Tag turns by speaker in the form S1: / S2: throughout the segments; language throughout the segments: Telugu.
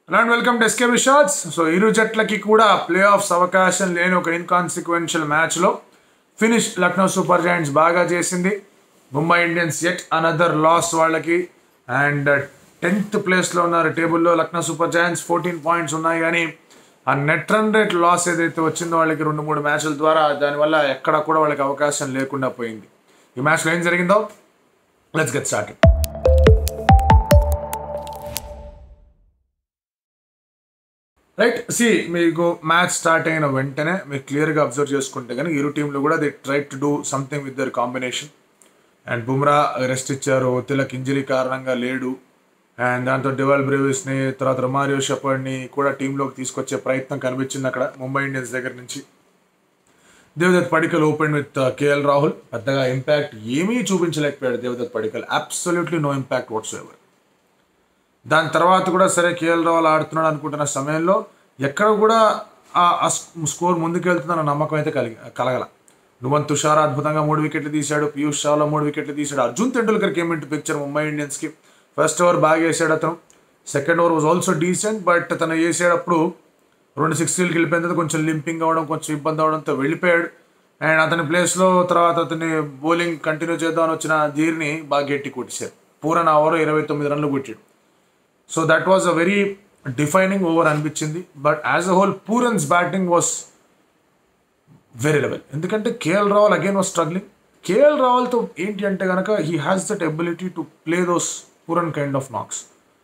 S1: and welcome to SK shots so ఇరు జట్లకి కూడా ప్లే ఆఫ్స్ అవకాశం లేని ఒక ఇన్కాన్సిక్వెన్షియల్ మ్యాచ్లో ఫినిష్ లక్నో సూపర్ జాయింట్స్ బాగా చేసింది Mumbai Indians at another loss వాళ్ళకి అండ్ టెన్త్ ప్లేస్లో ఉన్నారు టేబుల్లో Lucknow super giants fourteen points ఉన్నాయి కానీ ఆ నెట్ రన్ రేట్ లాస్ ఏదైతే వచ్చిందో వాళ్ళకి రెండు మూడు మ్యాచ్ల ద్వారా దానివల్ల ఎక్కడ కూడా వాళ్ళకి అవకాశం లేకుండా పోయింది ఈ మ్యాచ్లో ఏం జరిగిందో let's get start right see మీకు మ్యాచ్ స్టార్ట్ అయిన వెంటనే మీరు క్లియర్గా అబ్జర్వ్ చేసుకుంటే కానీ ఇరు టీంలు కూడా they try to do something with their combination and Bumrah rest ఇచ్చారు తిలక్ ఇంజరీ కారణంగా లేడు అండ్ దాంతో డివాల్ బ్రేవిస్ని తర్వాత రొమారియో షపర్డ్ని కూడా టీంలోకి తీసుకొచ్చే ప్రయత్నం కనిపించింది అక్కడ ముంబై ఇండియన్స్ దగ్గర నుంచి Devdutt Padikkal open with KL Rahul పెద్దగా ఇంపాక్ట్ ఏమీ చూపించలేకపోయాడు Devdutt Padikkal absolutely no impact whatsoever దాని తర్వాత కూడా సరే కేఎల్ రాహుల్ ఆడుతున్నాడు అనుకుంటున్న సమయంలో ఎక్కడ కూడా ఆ స్కోర్ ముందుకెళ్తుందన్న నమ్మకం అయితే కలిగి కలగల నువ్వన్ తుషార్ అద్భుతంగా మూడు వికెట్లు తీశాడు పీయూష్ చావ్లా మూడు వికెట్లు తీశాడు Arjun Tendulkar came into picture Mumbai ఇండియన్స్కి ఫస్ట్ ఓవర్ బాగా వేసాడు అతను second over was also decent but తను వేసేటప్పుడు రెండు సిక్స్టీలకి వెళ్ళిపోయిన తర్వాత కొంచెం లింపింగ్ అవ్వడం కొంచెం ఇబ్బంది అవడంతో వెళ్ళిపోయాడు అండ్ అతని ప్లేస్లో తర్వాత అతని బౌలింగ్ కంటిన్యూ చేద్దామని వచ్చిన ధీర్ని బాగా గట్టి కొట్టేశారు పూరన్ ఓవర్ ఇరవై తొమ్మిది రన్లు కొట్టాడు so that was a very defining over అనిపించింది but as a whole Pooran's batting was very level ఎందుకంటే KL Rahul again was struggling KL రావుల్తో ఏంటి అంటే కనుక he has that ability to play those Pooran kind of knocks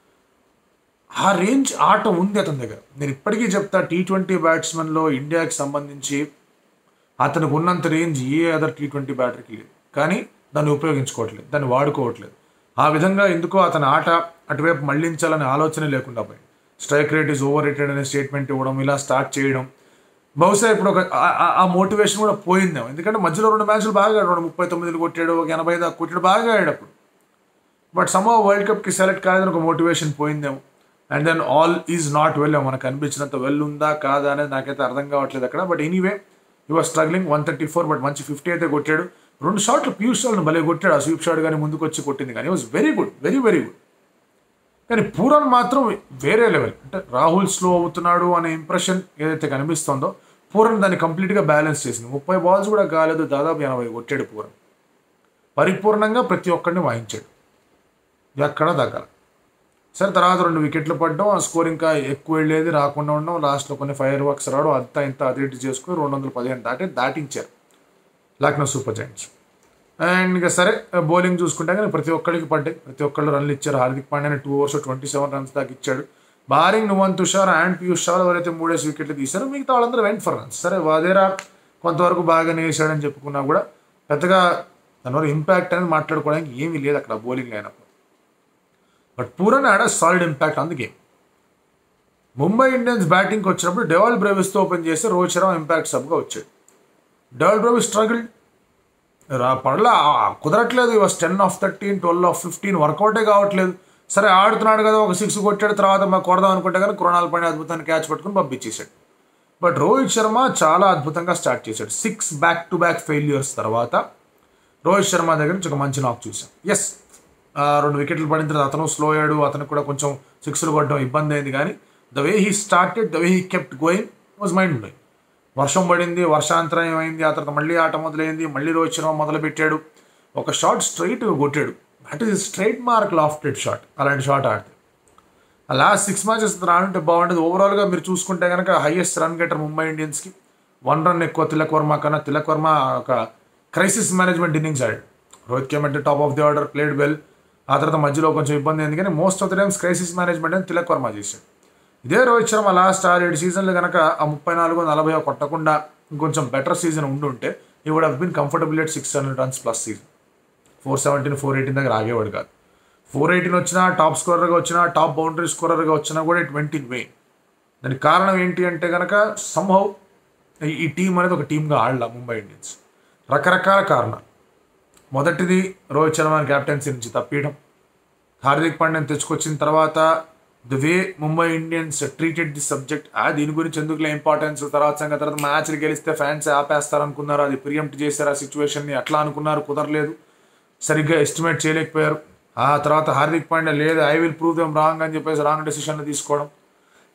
S1: ఆ రేంజ్ ఆట ఉంది అతని దగ్గర నేను ఇప్పటికీ చెప్తా టీ ట్వంటీ బ్యాట్స్మెన్లో ఇండియాకి సంబంధించి అతనికి ఉన్నంత రేంజ్ ఏ అదర్ టీ ట్వంటీ బ్యాటర్కి లేదు కానీ దాన్ని ఉపయోగించుకోవట్లేదు దాన్ని వాడుకోవట్లేదు ఆ విధంగా ఎందుకో అతని ఆట అటువైపు మళ్లించాలనే ఆలోచన లేకుండా పోయింది strike rate is overrated అనే స్టేట్మెంట్ ఇవ్వడం ఇలా స్టార్ట్ చేయడం బహుశా ఇప్పుడు ఒక ఆ మోటివేషన్ కూడా పోయిందేమో ఎందుకంటే మధ్యలో రెండు మ్యాచ్లు బాగా రెండు ముప్పై తొమ్మిదిలు కొట్టాడు ఒక ఎనభై దాకా కొట్టాడు బాగా ఆడాడు అప్పుడు బట్ సమ్ వరల్డ్ కప్కి సెలెక్ట్ కాలేదని ఒక మోటివేషన్ పోయిందేమో and then all is not well మనకు అనిపించినంత వెల్ ఉందా కాదా అనేది నాకైతే అర్థం కావట్లేదు అక్కడ but anyway you was struggling one thirty four but మంచి ఫిఫ్టీ అయితే కొట్టాడు రెండు షాట్లు పీయూష్ షాట్ను భలే కొట్టాడు ఆ స్వీప్ షాట్ కానీ ముందుకు వచ్చి కొట్టింది కానీ was very good very very good కానీ పూరన్ మాత్రం వేరే లెవెల్ అంటే రాహుల్ స్లో అవుతున్నాడు అనే ఇంప్రెషన్ ఏదైతే కనిపిస్తుందో పూరన్ దాన్ని కంప్లీట్గా బ్యాలెన్స్ చేసింది ముప్పై బాల్స్ కూడా కాలేదు దాదాపు ఎనభై కొట్టాడు పూరన్ పరిపూర్ణంగా ప్రతి ఒక్కరిని వాయించాడు ఎక్కడ తగ్గల సరే తర్వాత రెండు వికెట్లు పడ్డం ఆ స్కోర్ ఇంకా ఎక్కువ వెళ్ళేది రాకుండా ఉండడం లాస్ట్లో కొన్ని ఫైర్ వర్క్స్ రావడం అంతా ఇంత అటు ఇటు చేసుకుని రెండు వందల పదిహేను దాటి దాటించారు లక్నో సూపర్ జైంట్స్ అండ్ ఇంకా సరే బౌలింగ్ చూసుకుంటే కానీ ప్రతి ఒక్కరికి పడ్డాయి ప్రతి ఒక్కళ్ళు రన్లు ఇచ్చారు Hardik Pandya two overs twenty seven runs దాకా ఇచ్చాడు బారింగ్ నువ్వన్ తుషార్ అండ్ పీయూష్ చావ్ ఎవరైతే మూడేసి వికెట్లు తీశారో మిగతా వాళ్ళందరూ వెంట్ ఫర్ రన్స్ సరే వాదేరా కొంతవరకు బాగానే వేసాడని చెప్పుకున్నా కూడా పెద్దగా దానివల్ల ఇంపాక్ట్ అనేది మాట్లాడుకోవడానికి ఏమీ లేదు అక్కడ బౌలింగ్ అయినప్పుడు but Pooran had a solid impact on the game Mumbai Indians బ్యాటింగ్కి వచ్చినప్పుడు డెవాల్ బ్రేవిస్తో ఓపెన్ చేసి రోహిత్ శర్మ ఇంపాక్ట్ సబ్గా వచ్చాడు డెవాల్ బ్రేవిస్ స్ట్రగుల్ రా పడలా కుదరట్లేదు was ten of thirteen twelve of fifteen వర్కౌటే కావట్లేదు సరే ఆడుతున్నాడు కదా ఒక సిక్స్ కొట్టాడు తర్వాత మాకు కొడదాం అనుకుంటే కానీ కృణాల్ పైన అద్భుతాన్ని క్యాచ్ పట్టుకుని పంపించేశాడు బట్ రోహిత్ శర్మ చాలా అద్భుతంగా స్టార్ట్ చేశాడు six back to back failures తర్వాత రోహిత్ శర్మ దగ్గర నుంచి ఒక మంచి నాక్ చూసాం ఎస్ రెండు వికెట్లు పడిన తర్వాత అతను స్లో అయ్యాడు అతనికి కూడా కొంచెం సిక్స్లు కొట్టడం ఇబ్బంది అయింది కానీ the way he started the way he kept going was mind blowing వర్షం పడింది వర్షాంతరం అయింది ఆ తర్వాత మళ్ళీ ఆట మొదలైంది మళ్ళీ రోహిత్ శర్మ మొదలు పెట్టాడు ఒక షాట్ స్ట్రైట్ కొట్టాడు that is straight mark lofted shot అలాంటి షాట్ ఆడితే ఆ లాస్ట్ సిక్స్ మ్యాచెస్ రానుంటే బాగుంటుంది ఓవరాల్గా మీరు చూసుకుంటే కనుక హైయెస్ట్ రన్ గెటర్ ముంబై ఇండియన్స్కి వన్ రన్ ఎక్కువ తిలక్ వర్మ కన్నా తిలక్ వర్మ ఒక క్రైసిస్ మేనేజ్మెంట్ ఇన్నింగ్స్ ఆడాడు రోహిత్ కేమ్ అంటే top of the order played well ఆ తర్వాత మధ్యలో కొంచెం ఇబ్బంది అయింది కానీ most of the times crisis management అని తిలక్ వర్మ చేశాడు ఇదే రోహిత్ శర్మ లాస్ట్ ఆరు ఏడు సీజన్లు కనుక ఆ ముప్పై నాలుగు నలభై కొట్టకుండా ఇంకొంచెం బెటర్ సీజన్ ఉండుంటే he would uh been comfortable at six hundred runs plus season four seventeen four eighteen దగ్గర ఆగేవాడు కాదు ఫోర్ ఎయిటీన్ వచ్చినా టాప్ స్కోరర్గా వచ్చినా టాప్ బౌండరీ స్కోరర్గా వచ్చినా కూడా ఇట్ వెంట ఇన్ వెయిన్ దానికి కారణం ఏంటి అంటే కనుక సంహౌ ఈ టీం అనేది ఒక టీంగా ఆడలా ముంబై ఇండియన్స్ రకరకాల కారణాలు మొదటిది రోహిత్ శర్మ క్యాప్టెన్సీ నుంచి తప్పియడం హార్దిక్ పాండ్యాని తెచ్చుకొచ్చిన తర్వాత the way Mumbai Indians treated the subject ఆ దీని గురించి ఎందుకులే ఇంపార్టెన్స్ తర్వాత సంగతి తర్వాత మ్యాచ్లు గెలిస్తే ఫ్యాన్స్ ఆపేస్తారు అనుకున్నారు అది ప్రియంప్ట్ చేశారు ఆ సిచ్యువేషన్ని అట్లా అనుకున్నారు కుదరలేదు సరిగ్గా ఎస్టిమేట్ చేయలేకపోయారు ఆ తర్వాత హార్దిక్ పాండ్యా లేదు I will prove them wrong అని చెప్పేసి రాంగ్ డెసిషన్లు తీసుకోవడం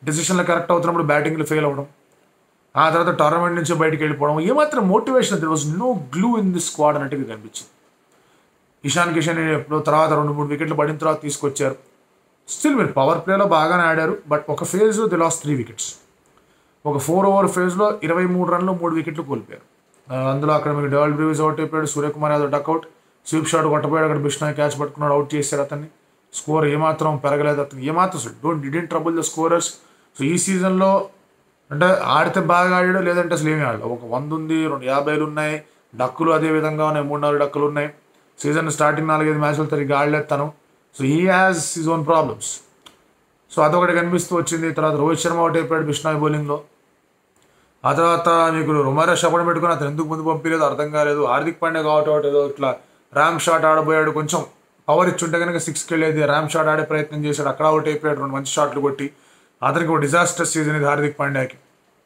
S1: డెసిషన్లు కరెక్ట్ అవుతున్నప్పుడు బ్యాటింగ్లు ఫెయిల్ అవ్వడం ఆ తర్వాత టోర్నమెంట్ నుంచి బయటికి వెళ్ళిపోవడం ఏమాత్రం motivation there was no glue in this squad అన్నట్టుగా కనిపించింది ఇషాన్ కిషన్ ఎప్పుడు తర్వాత రెండు మూడు వికెట్లు పడిన తర్వాత తీసుకొచ్చారు స్టిల్ మీరు పవర్ ప్లేలో బాగానే ఆడారు బట్ ఒక phase the last three wickets ఒక ఫోర్ ఓవర్ ఫేజ్లో ఇరవై మూడు రన్లు మూడు వికెట్లు కోల్పోయారు ఆ, అందులో అక్కడ మీకు డబల్ బ్రీవ్స్ అవుట్ అయిపోయాడు Suryakumar Yadav duck out sweep shot కొట్టపోయాడు అక్కడ బిష్నాయ్ క్యాచ్ పట్టుకున్నాడు అవుట్ చేశారు అతన్ని స్కోర్ ఏమాత్రం పెరగలేదు అతను ఏమాత్రం don't didn't trouble the scorers so ఈ సీజన్లో అంటే ఆడితే బాగా ఆడాడు లేదంటే అసలు ఏమీ ఆడలేదు ఒక వంద ఉంది రెండు యాభైలు ఉన్నాయి డక్కులు అదే విధంగా ఉన్నాయి మూడు నాలుగు డక్కులు ఉన్నాయి సీజన్ స్టార్టింగ్ నాలుగైదు మ్యాచ్లు తిరిగి ఆడలేదు తను so he has his own problems so అదొకటి కనిపిస్తూ వచ్చింది తర్వాత రోహిత్ శర్మ అవుట్ అయిపోయాడు బిష్నాయ్ బౌలింగ్లో ఆ తర్వాత మీకు రుమారా షపడం పెట్టుకుని అతను ఎందుకు ముందు పంపించలేదు అర్థం కాలేదు హార్దిక్ పాండే అవుట్ అవుట్ ఏదో ఇట్లా ర్యామ్ షాట్ ఆడబోయాడు కొంచెం పవర్ ఇచ్చుంటే కనుక సిక్స్కి వెళ్ళేది ర్యామ్ షాట్ ఆడే ప్రయత్నం చేశాడు అక్కడ అవుట్ అయిపోయాడు రెండు మంచి షాట్లు కొట్టి అతనికి ఒక డిజాస్టర్ సీజన్ ఇది హార్దిక్ పాండ్యాకి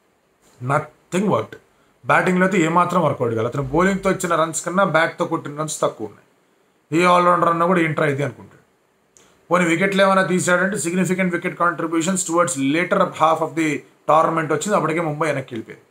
S1: నథింగ్ వర్క్ బ్యాటింగ్లో అయితే ఏమాత్రం వర్కౌట్ కాదు అతను బౌలింగ్తో ఇచ్చిన రన్స్ కన్నా బ్యాట్తో కొట్టిన రన్స్ తక్కువ ఉన్నాయి ఏ ఆల్రౌండర్ అన్నా కూడా ఇంటర్ అయితే అనుకుంటాడు పోనీ వికెట్లు ఏమైనా తీసాడంటే significant wicket contributions towards later half of the tournament వచ్చింది అప్పటికే ముంబై వెనక్కి వెళ్ళిపోయింది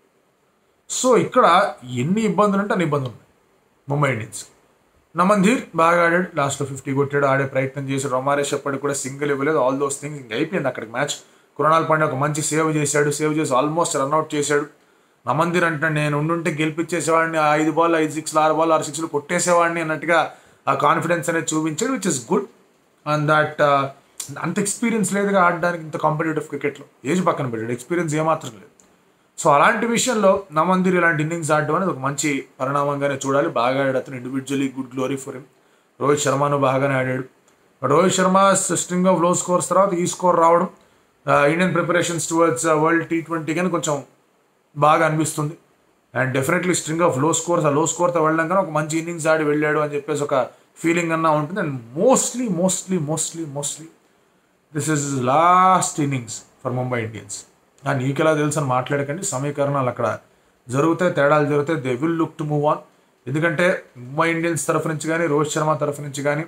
S1: సో ఇక్కడ ఎన్ని ఇబ్బందులు ఉంటే అన్ని ఇబ్బందులు ఉన్నాయి ముంబై ఇండియన్స్ నమంధీర్ బాగా ఆడాడు లాస్ట్లో ఫిఫ్టీ కొట్టాడు ఆడే ప్రయత్నం చేశాడు రొమారేష్ అప్పటికి కూడా సింగిల్ ఇవ్వలేదు ఆల్ దోస్ థింగ్స్ ఇంక అయిపోయింది అక్కడికి మ్యాచ్ కురణాల్ పాండే ఒక మంచి సేవ్ చేశాడు సేవ్ చేసి ఆల్మోస్ట్ రన్అట్ చేశాడు నమందిర్ అంటే నేను ఉండుంటే గెలిపించేసేవాడిని ఆ ఐదు బాల్ ఐదు సిక్స్ ఆరు బాల్ ఆరు సిక్స్లు కొట్టేసేవాడిని అన్నట్టుగా ఆ కాన్ఫిడెన్స్ అనేది చూపించాడు which is good and that అంత ఎక్స్పీరియన్స్ లేదుగా ఆడడానికి ఇంత కాంపిటేటివ్ క్రికెట్లో ఏజ్ పక్కన పెట్టాడు ఎక్స్పీరియన్స్ ఏమాత్రం లేదు సో అలాంటి విషయంలో నమందిర్ ఇలాంటి ఇన్నింగ్స్ ఆడడం అనేది ఒక మంచి పరిణామంగానే చూడాలి బాగా ఆడాడు అతను individually good glory for him Rohit శర్మను బాగానే ఆడాడు but Rohit Sharma string of low scores తర్వాత ఈ స్కోర్ రావడం Indian preparations towards world T twenty కానీ కొంచెం బాగా అనిపిస్తుంది and definitely string of low scores ఆ లో స్కోర్తో వెళ్ళడం కానీ ఒక మంచి ఇన్నింగ్స్ ఆడి వెళ్ళాడు అని చెప్పేసి ఒక ఫీలింగ్ అన్నా ఉంటుంది and mostly mostly mostly mostly this is last innings for Mumbai Indians కానీ నీకెలా తెలుసు అని మాట్లాడకండి సమీకరణాలు అక్కడ జరుగుతాయి తేడాలు జరుగుతాయి they will look to move on ఎందుకంటే ముంబై ఇండియన్స్ తరఫు నుంచి కానీ రోహిత్ శర్మ తరఫు నుంచి కానీ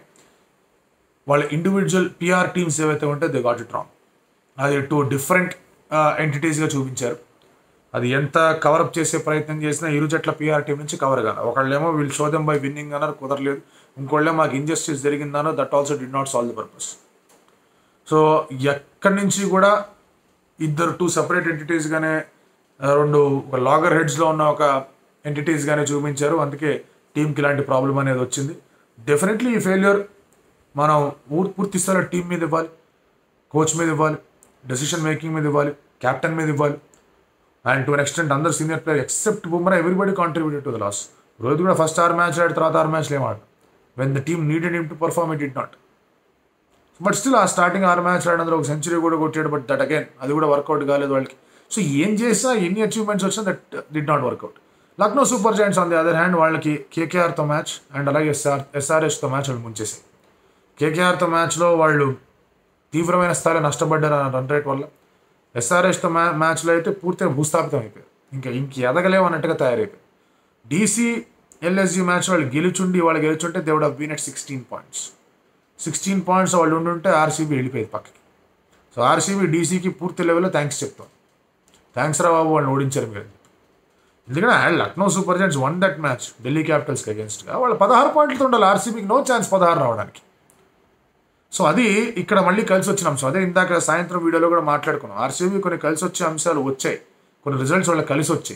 S1: వాళ్ళ ఇండివిజువల్ పిఆర్ టీమ్స్ ఏవైతే ఉంటే దే గాట్ ఇట్ రాంగ్ అది టూ డిఫరెంట్ ఎంటిటీస్గా చూపించారు అది ఎంత కవరప్ చేసే ప్రయత్నం చేసినా ఇరు జట్ల పిఆర్ టీం నుంచి కవర్ కాదు ఒకళ్ళేమో వీళ్ళు షోదం బై విన్నింగ్ అన్నారు కుదరలేదు ఇంకోళ్ళేమో మాకు ఇంజస్టిస్ జరిగిందనో that also did not solve the purpose so ఎక్కడి నుంచి కూడా ఇద్దరు టూ సపరేట్ ఎంటిటీస్గానే రెండు ఒక లాగర్ హెడ్స్లో ఉన్న ఒక ఎంటిటీస్గానే చూపించారు అందుకే టీంకి ఇలాంటి ప్రాబ్లం అనేది వచ్చింది డెఫినెట్లీ ఈ ఫెయిల్యూర్ మనం పూర్- పూర్తి స్థాయిలో టీం మీద ఇవ్వాలి కోచ్ మీద ఇవ్వాలి డెసిషన్ మేకింగ్ మీద ఇవ్వాలి కెప్టెన్ మీద ఇవ్వాలి అండ్ టు అన్ ఎక్స్టెంట్ అందరు senior player except Bumrah everybody contributed to the loss Rohit కూడా ఫస్ట్ ఆరు మ్యాచ్ ఆడి తర్వాత ఆరు మ్యాచ్లు ఏం ఆడు when the team needed him to perform it it not but still ఆ స్టార్టింగ్ ఆరు మ్యాచ్ ఆడినందులో ఒక సెంచరీ కూడా కొట్టాడు బట్ దట్ అగైన్ అది కూడా వర్కౌట్ కాలేదు వాళ్ళకి సో ఏం చేసినా ఎన్ని అచీవ్మెంట్స్ వచ్చినా that did not work out Lucknow super giants on the other hand వాళ్ళకి కేకేఆర్తో మ్యాచ్ అండ్ అలాగే ఎస్ఆర్ ఎస్ఆర్ఎస్తో మ్యాచ్ వాళ్ళు ముంచేసాయి కేకేఆర్తో మ్యాచ్లో వాళ్ళు తీవ్రమైన స్థాయిలో నష్టపడ్డారు ఆ రన్ రేట్ వల్ల ఎస్ఆర్ఎస్తో మ్యా మ్యాచ్లో అయితే పూర్తిగా భూస్థాపితం అయిపోయారు ఇంకా ఇంక ఎదగలేవు అన్నట్టుగా తయారైపోయారు డీసీ ఎల్ఎస్జీ మ్యాచ్ వాళ్ళు గెలుచుండి వాళ్ళు గెలుచుంటే they would been at sixteen points sixteen points వాళ్ళు ఉండుంటే ఆర్సీబీ వెళ్ళిపోయేది పక్కకి సో ఆర్సీబీ డీసీకి పూర్తి లెవెల్లో థ్యాంక్స్ చెప్తాం థ్యాంక్స్ రా బాబు వాళ్ళని ఓడించారు మీరు ఎందుకంటే Lucknow super giants one that match Delhi క్యాపిటల్స్కి అగేన్స్ట్గా వాళ్ళు పదహారు పాయింట్లతో ఉండాలి ఆర్సీబీకి నో ఛాన్స్ పదహారు రావడానికి సో అది ఇక్కడ మళ్ళీ కలిసి వచ్చిన అంశం అదే ఇందాక సాయంత్రం వీడియోలో కూడా మాట్లాడుకున్నాం ఆర్సీబీ కొన్ని కలిసి వచ్చే అంశాలు వచ్చాయి కొన్ని రిజల్ట్స్ వాళ్ళకి కలిసి వచ్చాయి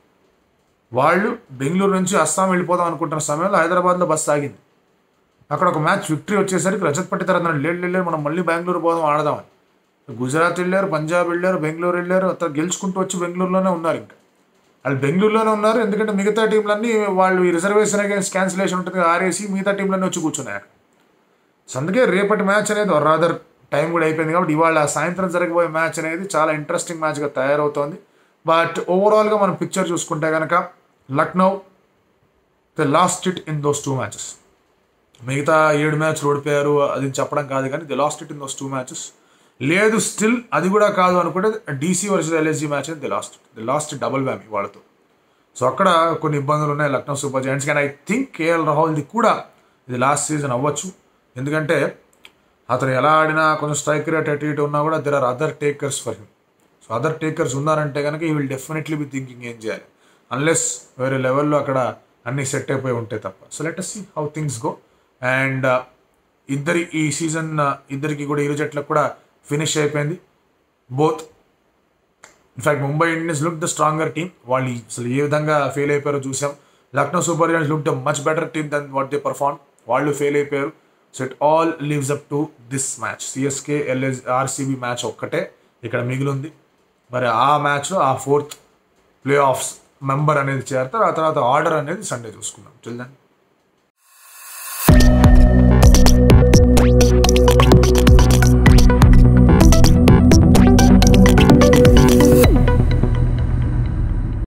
S1: వాళ్ళు బెంగళూరు నుంచి అస్సాం వెళ్ళిపోదాం అనుకుంటున్న సమయంలో హైదరాబాద్లో బస్సు ఆగింది అక్కడ ఒక మ్యాచ్ విక్టరీ వచ్చేసరికి రజత్ పట్టితారు అన్నాడు లేడు లేడు మనం మళ్ళీ బెంగళూరు పోదాం ఆడదామని గుజరాత్ వెళ్ళారు పంజాబ్ వెళ్ళారు బెంగళూరు వెళ్ళారు అతను గెలుచుకుంటూ వచ్చి బెంగళూరులోనే ఉన్నారు ఇంకా వాళ్ళు బెంగళూరులోనే ఉన్నారు ఎందుకంటే మిగతా టీంలన్నీ వాళ్ళు ఈ రిజర్వేషన్ అగేన్స్ క్యాన్సిలేషన్ ఉంటుంది ఆరేసి మిగతా టీంలన్నీ వచ్చి కూర్చున్నాయి అక్కడ సో అందుకే రేపటి మ్యాచ్ అనేది రాదర్ టైం కూడా అయిపోయింది కాబట్టి ఇవాళ సాయంత్రం జరగబోయే మ్యాచ్ అనేది చాలా ఇంట్రెస్టింగ్ మ్యాచ్గా తయారవుతోంది బట్ ఓవరాల్గా మనం పిక్చర్ చూసుకుంటే కనుక Lucknow the last it in those two matches మిగతా ఏడు మ్యాచ్లు ఓడిపోయారు అది చెప్పడం కాదు కానీ the last it in those two matches లేదు స్టిల్ అది కూడా కాదు అనుకుంటే DC versus LSG match the last the last double whammy వాళ్ళతో సో అక్కడ కొన్ని ఇబ్బందులు ఉన్నాయి లక్నో సూపర్ జాయింట్స్ కానీ ఐ థింక్ కేఎల్ రాహుల్ది కూడా ఇది లాస్ట్ సీజన్ అవ్వచ్చు ఎందుకంటే అతను ఎలా ఆడినా కొంచెం స్ట్రైక్ రేట్ అటు ఇటు ఉన్నా కూడా there are other takers for him so other takers ఉన్నారంటే కనుక ఈ విల్ డెఫినెట్లీ బి థింకింగ్ ఏం చేయాలి అన్లెస్ వేరే లెవెల్లో అక్కడ అన్నీ సెట్ అయిపోయి ఉంటాయి తప్ప so let see how things go and ఇద్దరి ఈ సీజన్ ఇద్దరికి కూడా ఇరు జట్లకు కూడా ఫినిష్ అయిపోయింది both in fact Mumbai Indians look the stronger team వాళ్ళు అసలు ఏ విధంగా ఫెయిల్ అయిపోయారో చూసాం Lucknow super giants look the much better team than what they perform వాళ్ళు ఫెయిల్ అయిపోయారు so it all leaves up to this match CSK LS RCB match ఒక్కటే ఇక్కడ మిగిలింది మరి ఆ మ్యాచ్లో ఆ ఫోర్త్ ప్లే ఆఫ్స్ మెంబర్ అనేది చేరుతారు ఆ తర్వాత ఆర్డర్ అనేది సండే చూసుకుందాం చిల్దన్